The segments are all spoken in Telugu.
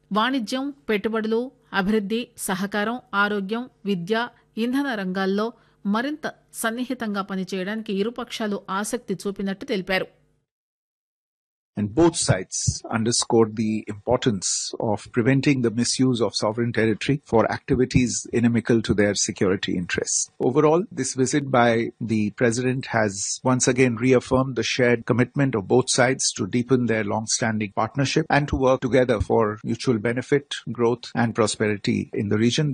వాణిజ్యం పెట్టుబడులు అభివృద్ది సహకారం ఆరోగ్యం విద్య ఇంధన రంగాల్లో మరింత సన్నిహితంగా పనిచేయడానికి ఇరుపక్షాలు ఆసక్తి చూపినట్టు తెలిపారు And both sides underscored the importance of preventing the misuse of sovereign territory for activities inimical to their security interests. Overall, this visit by the President has once again reaffirmed the shared commitment of both sides to deepen their long-standing partnership and to work together for mutual benefit, growth and prosperity in the region.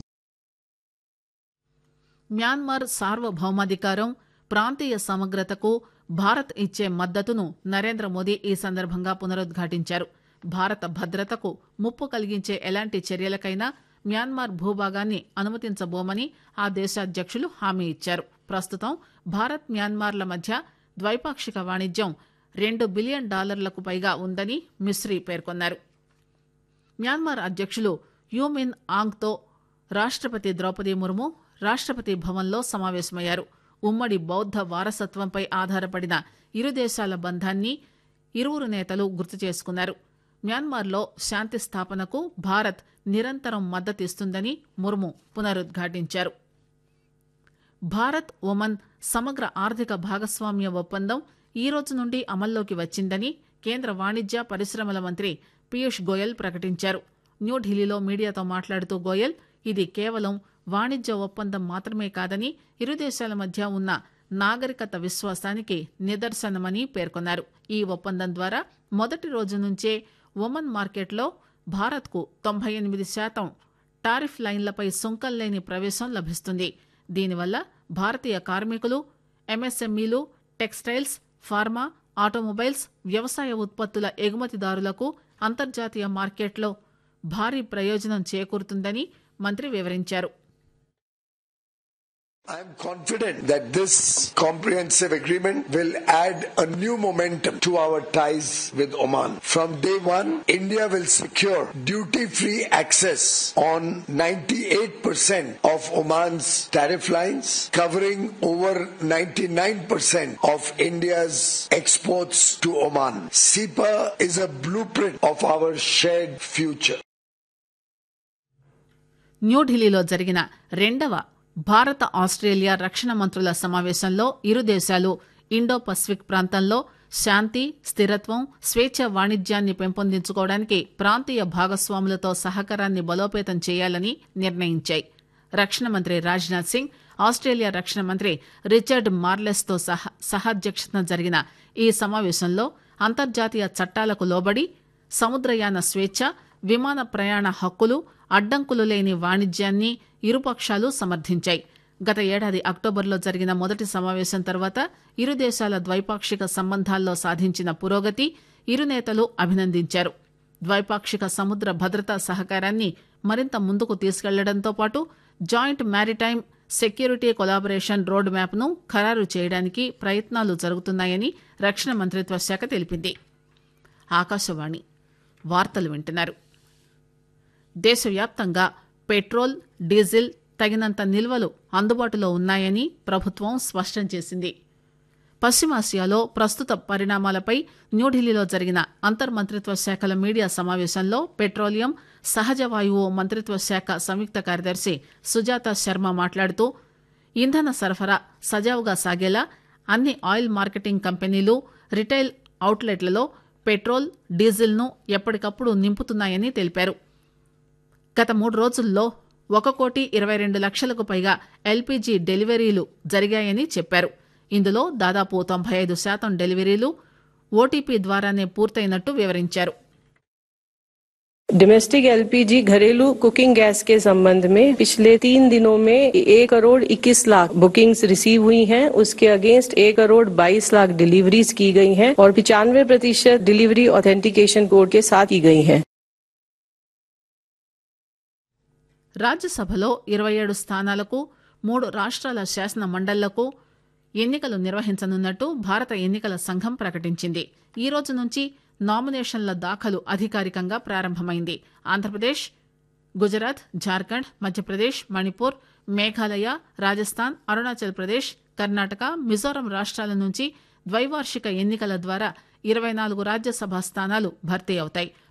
Myanmar సార్వభౌమాధికారం ప్రాంతీయ సమగ్రతకు భారత్ ఇచ్చే మద్దతును నరేంద్ర మోదీ ఈ సందర్భంగా పునరుద్ఘాటించారు భారత భద్రతకు ముప్పు కలిగించే ఎలాంటి చర్యలకైనా మ్యాన్మార్ భూభాగాన్ని అనుమతించబోమని ఆ దేశ అధ్యక్షులు హామీ ఇచ్చారు ప్రస్తుతం భారత్ మ్యాన్మార్ల మధ్య ద్వైపాక్షిక వాణిజ్యం రెండు బిలియన్ డాలర్లకు పైగా ఉందని మిస్రీ పేర్కొన్నారు మ్యాన్మార్ అధ్యక్షులు యూమిన్ ఆంగ్తో రాష్టపతి ద్రౌపది ముర్ము రాష్టపతి భవన్లో సమావేశమయ్యారు ఉమ్మడి బౌద్ధ వారసత్వంపై ఆధారపడిన ఇరు దేశాల బంధాన్ని ఇరువురు నేతలు గుర్తు చేసుకున్నారు మ్యాన్మార్లో శాంతి స్థాపనకు భారత్ నిరంతరం మద్దతిస్తుందని ముర్ము పునరుద్ఘాటించారు భారత్ ఒమన్ సమగ్ర ఆర్థిక భాగస్వామ్య ఒప్పందం ఈ రోజు నుండి అమల్లోకి వచ్చిందని కేంద్ర వాణిజ్య పరిశ్రమల మంత్రి పీయూష్ గోయల్ ప్రకటించారు న్యూఢిల్లీలో మీడియాతో మాట్లాడుతూ గోయల్ ఇది కేవలం వాణిజ్య ఒప్పందం మాత్రమే కాదని ఇరు దేశాల మధ్య ఉన్న నాగరికత విశ్వాసానికి నిదర్శనమని పేర్కొన్నారు ఈ ఒప్పందం ద్వారా మొదటి రోజు నుంచే ఒమన్ మార్కెట్లో భారత్కు తొంభై ఎనిమిది శాతం టారిఫ్ లైన్లపై సుంకం లేని ప్రవేశం లభిస్తుంది దీనివల్ల భారతీయ కార్మికులు ఎంఎస్ఎంఈలు టెక్స్టైల్స్ ఫార్మా ఆటోమొబైల్స్ వ్యవసాయ ఉత్పత్తుల ఎగుమతిదారులకు అంతర్జాతీయ మార్కెట్లో భారీ ప్రయోజనం చేకూరుతుందని మంత్రి వివరించారు I am confident that this comprehensive agreement will add a new momentum to our ties with Oman. From day one, India will secure duty-free access on 98% of Oman's tariff lines, covering over 99% of India's exports to Oman. SEPA is a blueprint of our shared future. న్యూఢిల్లీలో జరిగిన రెండవ భారత ఆస్ట్రేలియా రక్షణ మంత్రుల సమావేశంలో ఇరు దేశాలు ఇండో పసిఫిక్ ప్రాంతంలో శాంతి స్థిరత్వం స్వేచ్ఛ వాణిజ్యాన్ని పెంపొందించుకోవడానికి ప్రాంతీయ భాగస్వాములతో సహకారాన్ని బలోపేతం చేయాలని నిర్ణయించాయి రక్షణ మంత్రి రాజ్నాథ్ సింగ్ ఆస్ట్రేలియా రక్షణ మంత్రి రిచర్డ్ మార్లెస్ తో సహాధ్యక్షతన జరిగిన ఈ సమావేశంలో అంతర్జాతీయ చట్టాలకు లోబడి సముద్రయాన స్వేచ్ఛ విమాన ప్రయాణ హక్కులు అడ్డంకులు లేని వాణిజ్యాన్ని ఇరుపక్షాలు సమర్థించాయి గత ఏడాది అక్టోబర్లో జరిగిన మొదటి సమావేశం తర్వాత ఇరు దేశాల ద్వైపాక్షిక సంబంధాల్లో సాధించిన పురోగతి ఇరు నేతలు అభినందించారు ద్వైపాక్షిక సముద్ర భద్రతా సహకారాన్ని మరింత ముందుకు తీసుకెళ్లడంతో పాటు joint maritime security collaboration road map ను ఖరారు చేయడానికి ప్రయత్నాలు జరుగుతున్నాయని రక్షణ మంత్రిత్వ శాఖ తెలిపింది ఆకాశవాణి వార్తలు వింటున్నారు దేశవ్యాప్తంగా పెట్రోల్ డీజిల్ తగినంత నిల్వలు అందుబాటులో ఉన్నాయని ప్రభుత్వం స్పష్టం చేసింది పశ్చిమాసియాలో ప్రస్తుత పరిణామాలపై న్యూఢిల్లీలో జరిగిన అంతర్మంత్రిత్వ శాఖల మీడియా సమావేశంలో పెట్రోలియం సహజ వాయువు మంత్రిత్వ శాఖ సంయుక్త కార్యదర్శి సుజాత శర్మ మాట్లాడుతూ ఇంధన సరఫరా సజావుగా సాగేలా అన్ని ఆయిల్ మార్కెటింగ్ కంపెనీలు రిటైల్ అవుట్లెట్లలో పెట్రోల్ డీజిల్ను ఎప్పటికప్పుడు నింపుతున్నాయని తెలిపారు గత మూడు రోజుల్లో ఒక కోటి ఇరవై రెండు లక్షలకు పైగా ఎల్పీజీ డెలివరీలు జరిగాయని చెప్పారు ఇందులో దాదాపు తొంభై ఐదు శాతం డెలివరీలు ఓటీపీ ద్వారానే పూర్తయినట్టు వివరించారు डोमेस्टिक एलपीजी घरेलू कुकिंग गैस के संबंध में पिछले तीन दिनों में एक करोड़ इक्कीस लाख बुकिंग्स रिसीव हुई हैं उसके अगेंस्ट एक करोड़ बाईस लाख डिलीवरीज की गई हैं और पिचानवे प्रतिशत डिलीवरी ऑथेंटिकेशन कोड के साथ की गई हैं రాజ్యసభలో ఇరవై ఏడు స్థానాలకు మూడు రాష్ట్రాల శాసన మండళ్లకు ఎన్నికలు నిర్వహించనున్నట్టు భారత ఎన్నికల సంఘం ప్రకటించింది ఈ రోజు నుంచి నామినేషన్ల దాఖలు అధికారికంగా ప్రారంభమైంది ఆంధ్రప్రదేశ్ గుజరాత్ జార్ఖండ్ మధ్యప్రదేశ్ మణిపూర్ మేఘాలయ రాజస్థాన్ అరుణాచల్ ప్రదేశ్ కర్ణాటక మిజోరం రాష్ట్రాల నుంచి ద్వైవార్షిక ఎన్నికల ద్వారా ఇరవై నాలుగు రాజ్యసభ స్థానాలు భర్తీ అవుతాయి